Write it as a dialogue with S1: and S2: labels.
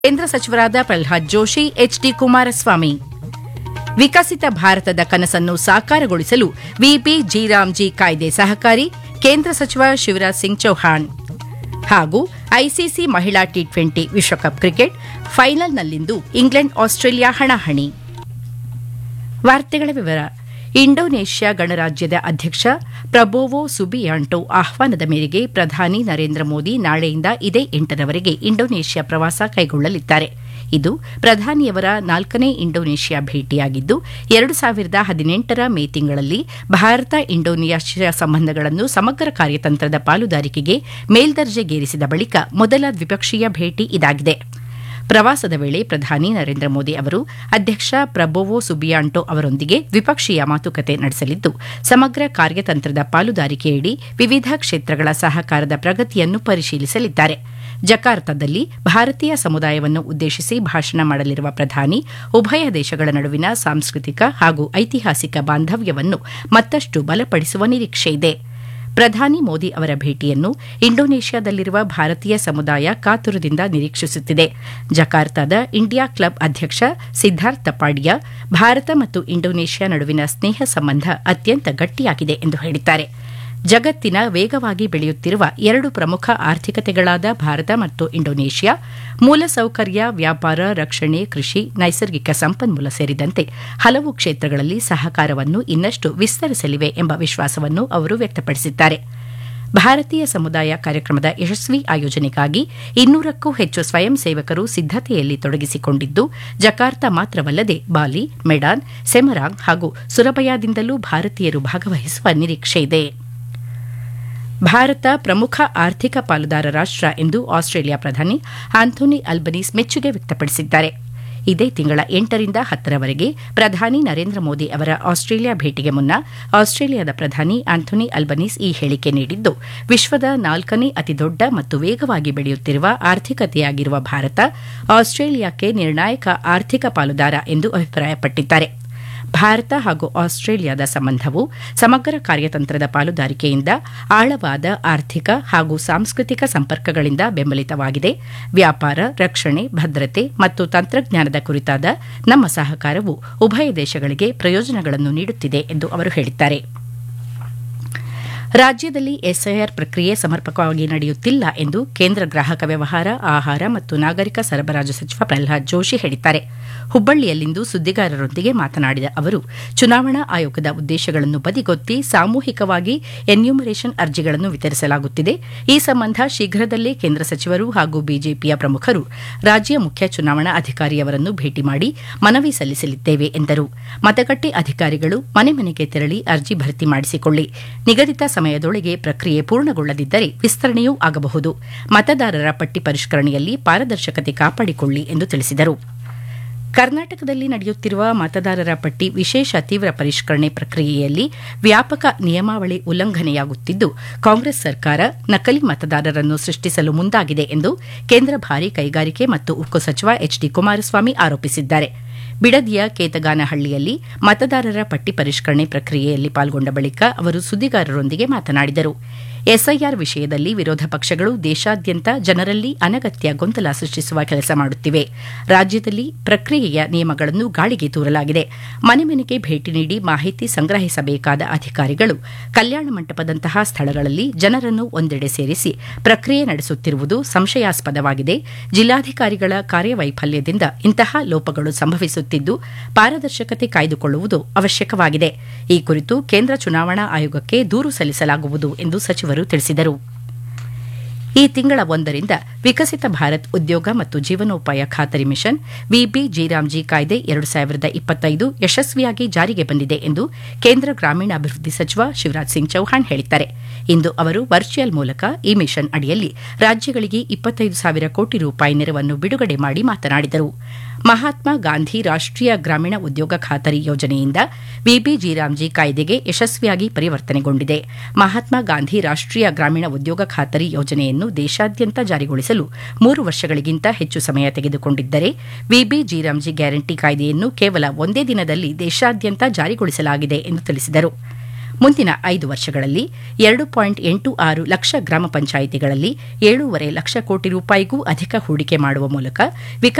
S1: ಕೇಂದ್ರ ಸಚಿವರಾದ ಪ್ರಹ್ಲಾದ್ ಜೋಶಿ ಎಚ್ಡಿ ಕುಮಾರಸ್ವಾಮಿ ವಿಕಸಿತ ಭಾರತದ ಕನಸನ್ನು ಸಾಕಾರಗೊಳಿಸಲು ವಿಪಿ ಜಿರಾಮ್ಜಿ ಕಾಯ್ದೆ ಸಹಕಾರಿ ಕೇಂದ್ರ ಸಚಿವ ಶಿವರಾಜ್ ಸಿಂಗ್ ಚೌಹಾಣ್ ಹಾಗೂ ಐಸಿಸಿ ಮಹಿಳಾ ಟಿ ಟ್ವೆಂಟಿ ವಿಶ್ವಕಪ್ ಕ್ರಿಕೆಟ್ ಫೈನಲ್ನಲ್ಲಿಂದು ಇಂಗ್ಲೆಂಡ್ ಆಸ್ಟ್ರೇಲಿಯಾ ಹಣಾಹಣಿ ವಾರ್ತೆಗಳ ವಿವರ ಇಂಡೋನೇಷ್ಯಾ ಗಣರಾಜ್ಯದ ಅಧ್ಯಕ್ಷ ಪ್ರಬೋವೋ ಸುಬಿಯಾಂಟೋ ಆಹ್ವಾನದ ಮೇರೆಗೆ ಪ್ರಧಾನಿ ನರೇಂದ್ರ ಮೋದಿ ನಾಳೆಯಿಂದ ಇದೇ ಎಂಟರವರೆಗೆ ಇಂಡೋನೇಷ್ಯಾ ಪ್ರವಾಸ ಕೈಗೊಳ್ಳಲಿದ್ದಾರೆ ಇದು ಪ್ರಧಾನಿಯವರ ನಾಲ್ಕನೇ ಇಂಡೋನೇಷ್ಯಾ ಭೇಟಿಯಾಗಿದ್ದು ಎರಡು ಸಾವಿರದ ಹದಿನೆಂಟರ ಮೇ ತಿಂಗಳಲ್ಲಿ ಭಾರತ ಇಂಡೋನೇಷ್ಯಾ ಸಂಬಂಧಗಳನ್ನು ಸಮಗ್ರ ಕಾರ್ಯತಂತ್ರದ ಪಾಲುದಾರಿಕೆಗೆ ಮೇಲ್ದರ್ಜೆಗೇರಿಸಿದ ಬಳಿಕ ಮೊದಲ ದ್ವಿಪಕ್ಷೀಯ ಭೇಟಿ ಇದಾಗಿದೆ ಪ್ರವಾಸದ ವೇಳೆ ಪ್ರಧಾನಿ ನರೇಂದ್ರ ಮೋದಿ ಅವರು ಅಧ್ಯಕ್ಷ ಪ್ರಬೋವೋ ಸುಬಿಯಾಂಟೋ ಅವರೊಂದಿಗೆ ದ್ವಿಪಕ್ಷೀಯ ಮಾತುಕತೆ ನಡೆಸಲಿದ್ದು ಸಮಗ್ರ ಕಾರ್ಯತಂತ್ರದ ಪಾಲುದಾರಿಕೆಯಡಿ ವಿವಿಧ ಕ್ಷೇತ್ರಗಳ ಸಹಕಾರದ ಪ್ರಗತಿಯನ್ನು ಪರಿಶೀಲಿಸಲಿದ್ದಾರೆ ಜಕಾರ್ತದಲ್ಲಿ ಭಾರತೀಯ ಸಮುದಾಯವನ್ನು ಉದ್ದೇಶಿಸಿ ಭಾಷಣ ಮಾಡಲಿರುವ ಪ್ರಧಾನಿ ಉಭಯ ದೇಶಗಳ ನಡುವಿನ ಸಾಂಸ್ಕೃತಿಕ ಹಾಗೂ ಐತಿಹಾಸಿಕ ಬಾಂಧವ್ಯವನ್ನು ಮತ್ತಷ್ಟು ಬಲಪಡಿಸುವ ನಿರೀಕ್ಷೆಯಿದೆ ಪ್ರಧಾನಿ ಮೋದಿ ಅವರ ಭೇಟಿಯನ್ನು ಇಂಡೋನೇಷ್ಯಾದಲ್ಲಿರುವ ಭಾರತೀಯ ಸಮುದಾಯ ಕಾತುರದಿಂದ ನಿರೀಕ್ಷಿಸುತ್ತಿದೆ ಜಕಾರ್ತಾದ ಇಂಡಿಯಾ ಕ್ಲಬ್ ಅಧ್ಯಕ್ಷ ಸಿದ್ದಾರ್ಥ ಪಾಡಿಯಾ ಭಾರತ ಮತ್ತು ಇಂಡೋನೇಷ್ಯಾ ನಡುವಿನ ಸ್ನೇಹ ಸಂಬಂಧ ಅತ್ಯಂತ ಗಟ್ಟಿಯಾಗಿದೆ ಎಂದು ಹೇಳಿದ್ದಾರೆ ಜಗತ್ತಿನ ವೇಗವಾಗಿ ಬೆಳೆಯುತ್ತಿರುವ ಎರಡು ಪ್ರಮುಖ ಆರ್ಥಿಕತೆಗಳಾದ ಭಾರತ ಮತ್ತು ಇಂಡೋನೇಷ್ಯಾ ಮೂಲಸೌಕರ್ಯ ವ್ಯಾಪಾರ ರಕ್ಷಣೆ ಕೃಷಿ ನೈಸರ್ಗಿಕ ಸಂಪನ್ಮೂಲ ಸೇರಿದಂತೆ ಹಲವು ಕ್ಷೇತ್ರಗಳಲ್ಲಿ ಸಹಕಾರವನ್ನು ಇನ್ನಷ್ಟು ವಿಸ್ತರಿಸಲಿವೆ ಎಂಬ ವಿಶ್ವಾಸವನ್ನು ಅವರು ವ್ಯಕ್ತಪಡಿಸಿದ್ದಾರೆ ಭಾರತೀಯ ಸಮುದಾಯ ಕಾರ್ಯಕ್ರಮದ ಯಶಸ್ವಿ ಆಯೋಜನೆಗಾಗಿ ಇನ್ನೂರಕ್ಕೂ ಹೆಚ್ಚು ಸ್ವಯಂ ಸೇವಕರು ಸಿದ್ದತೆಯಲ್ಲಿ ತೊಡಗಿಸಿಕೊಂಡಿದ್ದು ಜಕಾರ್ತಾ ಮಾತ್ರವಲ್ಲದೆ ಬಾಲಿ ಮೆಡಾನ್ ಸೆಮರಾಂಗ್ ಹಾಗೂ ಸುರಬಯಾದಿಂದಲೂ ಭಾರತೀಯರು ಭಾಗವಹಿಸುವ ನಿರೀಕ್ಷೆಯಿದೆ ಭಾರತ ಪ್ರಮುಖ ಆರ್ಥಿಕ ಪಾಲುದಾರ ರಾಷ್ಟ ಎಂದು ಆಸ್ಟ್ರೇಲಿಯಾ ಪ್ರಧಾನಿ ಆಂಥೋನಿ ಅಲ್ಬನೀಸ್ ಮೆಚ್ಚುಗೆ ವ್ಯಕ್ತಪಡಿಸಿದ್ದಾರೆ ಇದೇ ತಿಂಗಳ ಎಂಟರಿಂದ ಹತ್ತರವರೆಗೆ ಪ್ರಧಾನಿ ನರೇಂದ್ರ ಮೋದಿ ಅವರ ಆಸ್ಟ್ರೇಲಿಯಾ ಭೇಟಿಗೆ ಮುನ್ನ ಆಸ್ಟ್ರೇಲಿಯಾದ ಪ್ರಧಾನಿ ಆಂಥೋನಿ ಅಲ್ಬನೀಸ್ ಈ ಹೇಳಿಕೆ ನೀಡಿದ್ದು ವಿಶ್ವದ ನಾಲ್ಕನೇ ಅತಿದೊಡ್ಡ ಮತ್ತು ವೇಗವಾಗಿ ಬೆಳೆಯುತ್ತಿರುವ ಆರ್ಥಿಕತೆಯಾಗಿರುವ ಭಾರತ ಆಸ್ಟ್ರೇಲಿಯಾಕ್ಕೆ ನಿರ್ಣಾಯಕ ಆರ್ಥಿಕ ಪಾಲುದಾರ ಎಂದು ಅಭಿಪ್ರಾಯಪಟ್ಟಿದ್ದಾರೆ ಭಾರತ ಹಾಗೂ ಆಸ್ಟ್ರೇಲಿಯಾದ ಸಂಬಂಧವು ಸಮಗ್ರ ಕಾರ್ಯತಂತ್ರದ ಪಾಲುದಾರಿಕೆಯಿಂದ ಆಳವಾದ ಆರ್ಥಿಕ ಹಾಗೂ ಸಾಂಸ್ಕೃತಿಕ ಸಂಪರ್ಕಗಳಿಂದ ಬೆಂಬಲಿತವಾಗಿದೆ ವ್ಯಾಪಾರ ರಕ್ಷಣೆ ಭದ್ರತೆ ಮತ್ತು ತಂತ್ರಜ್ಞಾನದ ಕುರಿತಾದ ನಮ್ಮ ಸಹಕಾರವು ಉಭಯ ದೇಶಗಳಿಗೆ ಪ್ರಯೋಜನಗಳನ್ನು ನೀಡುತ್ತಿದೆ ಎಂದು ಅವರು ಹೇಳಿದ್ದಾರೆ ರಾಜ್ಯದಲ್ಲಿ ಎಸ್ಐಆರ್ ಪ್ರಕ್ರಿಯೆ ಸಮರ್ಪಕವಾಗಿ ನಡೆಯುತ್ತಿಲ್ಲ ಎಂದು ಕೇಂದ್ರ ಗ್ರಾಹಕ ವ್ಯವಹಾರ ಆಹಾರ ಮತ್ತು ನಾಗರಿಕ ಸರಬರಾಜು ಸಚಿವ ಪ್ರಹ್ಲಾದ್ ಜೋಶಿ ಹೇಳಿದ್ದಾರೆ ಹುಬ್ಬಳ್ಳಿಯಲ್ಲಿಂದು ಸುದ್ದಿಗಾರರೊಂದಿಗೆ ಮಾತನಾಡಿದ ಅವರು ಚುನಾವಣಾ ಆಯೋಗದ ಉದ್ದೇಶಗಳನ್ನು ಬದಿಗೊತ್ತಿ ಸಾಮೂಹಿಕವಾಗಿ ಎನ್ಯೂಮರೇಷನ್ ಅರ್ಜಿಗಳನ್ನು ವಿತರಿಸಲಾಗುತ್ತಿದೆ ಈ ಸಂಬಂಧ ಶೀಘ್ರದಲ್ಲೇ ಕೇಂದ್ರ ಸಚಿವರು ಹಾಗೂ ಬಿಜೆಪಿಯ ಪ್ರಮುಖರು ರಾಜ್ಯ ಮುಖ್ಯ ಚುನಾವಣಾ ಅಧಿಕಾರಿಯವರನ್ನು ಭೇಟಿ ಮಾಡಿ ಮನವಿ ಸಲ್ಲಿಸಲಿದ್ದೇವೆ ಎಂದರು ಮತಗಟ್ಟೆ ಅಧಿಕಾರಿಗಳು ಮನೆ ಮನೆಗೆ ತೆರಳಿ ಅರ್ಜಿ ಭರ್ತಿ ಮಾಡಿಸಿಕೊಳ್ಳಿ ನಿಗದಿತ ಸಮಯದೊಳಗೆ ಪ್ರಕ್ರಿಯೆ ಪೂರ್ಣಗೊಳ್ಳದಿದ್ದರೆ ವಿಸ್ತರಣೆಯೂ ಆಗಬಹುದು ಮತದಾರರ ಪಟ್ಟಿ ಪರಿಷ್ಕರಣೆಯಲ್ಲಿ ಪಾರದರ್ಶಕತೆ ಕಾಪಾಡಿಕೊಳ್ಳಿ ಎಂದು ತಿಳಿಸಿದರು ಕರ್ನಾಟಕದಲ್ಲಿ ನಡೆಯುತ್ತಿರುವ ಮತದಾರರ ಪಟ್ಟಿ ವಿಶೇಷ ತೀವ್ರ ಪರಿಷ್ಕರಣೆ ಪ್ರಕ್ರಿಯೆಯಲ್ಲಿ ವ್ಯಾಪಕ ನಿಯಮಾವಳಿ ಉಲ್ಲಂಘನೆಯಾಗುತ್ತಿದ್ದು ಕಾಂಗ್ರೆಸ್ ಸರ್ಕಾರ ನಕಲಿ ಮತದಾರರನ್ನು ಸೃಷ್ಟಿಸಲು ಮುಂದಾಗಿದೆ ಎಂದು ಕೇಂದ್ರ ಭಾರಿ ಕೈಗಾರಿಕೆ ಮತ್ತು ಉಕ್ಕು ಸಚಿವ ಎಚ್ ಡಿ ಕುಮಾರಸ್ವಾಮಿ ಆರೋಪಿಸಿದ್ದಾರೆ ಬಿಡದಿಯ ಕೇತಗಾನಹಳ್ಳಿಯಲ್ಲಿ ಮತದಾರರ ಪಟ್ಟಿ ಪರಿಷ್ಕರಣೆ ಪ್ರಕ್ರಿಯೆಯಲ್ಲಿ ಪಾಲ್ಗೊಂಡ ಬಳಿಕ ಅವರು ಸುದ್ದಿಗಾರರೊಂದಿಗೆ ಮಾತನಾಡಿದರು ಎಸ್ಐಆರ್ ವಿಷಯದಲ್ಲಿ ವಿರೋಧ ಪಕ್ಷಗಳು ದೇಶಾದ್ಯಂತ ಜನರಲ್ಲಿ ಅನಗತ್ಯ ಗೊಂದಲ ಸೃಷ್ಟಿಸುವ ಕೆಲಸ ಮಾಡುತ್ತಿವೆ ರಾಜ್ಯದಲ್ಲಿ ಪ್ರಕ್ರಿಯೆಯ ನಿಯಮಗಳನ್ನು ಗಾಳಿಗೆ ತೂರಲಾಗಿದೆ ಮನೆ ಮನೆಗೆ ಭೇಟಿ ನೀಡಿ ಮಾಹಿತಿ ಸಂಗ್ರಹಿಸಬೇಕಾದ ಅಧಿಕಾರಿಗಳು ಕಲ್ಯಾಣ ಮಂಟಪದಂತಹ ಸ್ಥಳಗಳಲ್ಲಿ ಜನರನ್ನು ಒಂದೆಡೆ ಸೇರಿಸಿ ಪ್ರಕ್ರಿಯೆ ನಡೆಸುತ್ತಿರುವುದು ಸಂಶಯಾಸ್ಪದವಾಗಿದೆ ಜಿಲ್ಲಾಧಿಕಾರಿಗಳ ಕಾರ್ಯವೈಫಲ್ಯದಿಂದ ಇಂತಹ ಲೋಪಗಳು ಸಂಭವಿಸುತ್ತಿದ್ದು ಪಾರದರ್ಶಕತೆ ಕಾಯ್ದುಕೊಳ್ಳುವುದು ಅವಶ್ಯಕವಾಗಿದೆ ಈ ಕುರಿತು ಕೇಂದ್ರ ಚುನಾವಣಾ ಆಯೋಗಕ್ಕೆ ದೂರು ಸಲ್ಲಿಸಲಾಗುವುದು ಎಂದು ಸಚಿವರು ತಿಳಿಸಿದರು ಈ ತಿಂಗಳ ಒಂದರಿಂದ ವಿಕಸಿತ ಭಾರತ್ ಉದ್ಯೋಗ ಮತ್ತು ಜೀವನೋಪಾಯ ಖಾತರಿ ಮಿಷನ್ ವಿಬಿ ಜಿರಾಮ್ಜಿ ಕಾಯ್ದೆ ಎರಡು ಸಾವಿರದ ಇಪ್ಪತ್ತೈದು ಯಶಸ್ವಿಯಾಗಿ ಜಾರಿಗೆ ಬಂದಿದೆ ಎಂದು ಕೇಂದ್ರ ಗ್ರಾಮೀಣಾಭಿವೃದ್ಧಿ ಸಚಿವ ಶಿವರಾಜ್ ಸಿಂಗ್ ಚೌಹಾಣ್ ಹೇಳಿದ್ದಾರೆ ಇಂದು ಅವರು ವರ್ಚುವಲ್ ಮೂಲಕ ಈ ಮಿಷನ್ ಅಡಿಯಲ್ಲಿ ರಾಜ್ಯಗಳಿಗೆ ಇಪ್ಪತ್ತೈದು ಸಾವಿರ ಕೋಟಿ ರೂಪಾಯಿ ನೆರವನ್ನು ಬಿಡುಗಡೆ ಮಾಡಿ ಮಾತನಾಡಿದರು ಮಹಾತ್ಮ ಗಾಂಧಿ ರಾಷ್ಟೀಯ ಗ್ರಾಮೀಣ ಉದ್ಯೋಗ ಖಾತರಿ ಯೋಜನೆಯಿಂದ ವಿಬಿ ಜಿರಾಮ್ಜಿ ಕಾಯ್ದೆಗೆ ಯಶಸ್ವಿಯಾಗಿ ಪರಿವರ್ತನೆಗೊಂಡಿದೆ ಮಹಾತ್ಮ ಗಾಂಧಿ ರಾಷ್ಟೀಯ ಗ್ರಾಮೀಣ ಉದ್ಯೋಗ ಖಾತರಿ ಯೋಜನೆಯನ್ನು ದೇಶಾದ್ಯಂತ ಜಾರಿಗೊಳಿಸಲು ಮೂರು ವರ್ಷಗಳಿಗಿಂತ ಹೆಚ್ಚು ಸಮಯ ತೆಗೆದುಕೊಂಡಿದ್ದರೆ ವಿಬಿ ಜಿರಾಮ್ಜಿ ಗ್ಯಾರಂಟಿ ಕಾಯ್ದೆಯನ್ನು ಕೇವಲ ಒಂದೇ ದಿನದಲ್ಲಿ ದೇಶಾದ್ಯಂತ ಜಾರಿಗೊಳಿಸಲಾಗಿದೆ ಎಂದು ತಿಳಿಸಿದರು ಮುಂದಿನ ಐದು ವರ್ಷಗಳಲ್ಲಿ ಎರಡು ಪಾಯಿಂಟ್ ಎಂಟು ಆರು ಲಕ್ಷ ಗ್ರಾಮ ಪಂಚಾಯಿತಿಗಳಲ್ಲಿ ಏಳೂವರೆ ಲಕ್ಷ ಕೋಟಿ ರೂಪಾಯಿಗೂ ಅಧಿಕ ಹೂಡಿಕೆ ಮಾಡುವ ಮೂಲಕ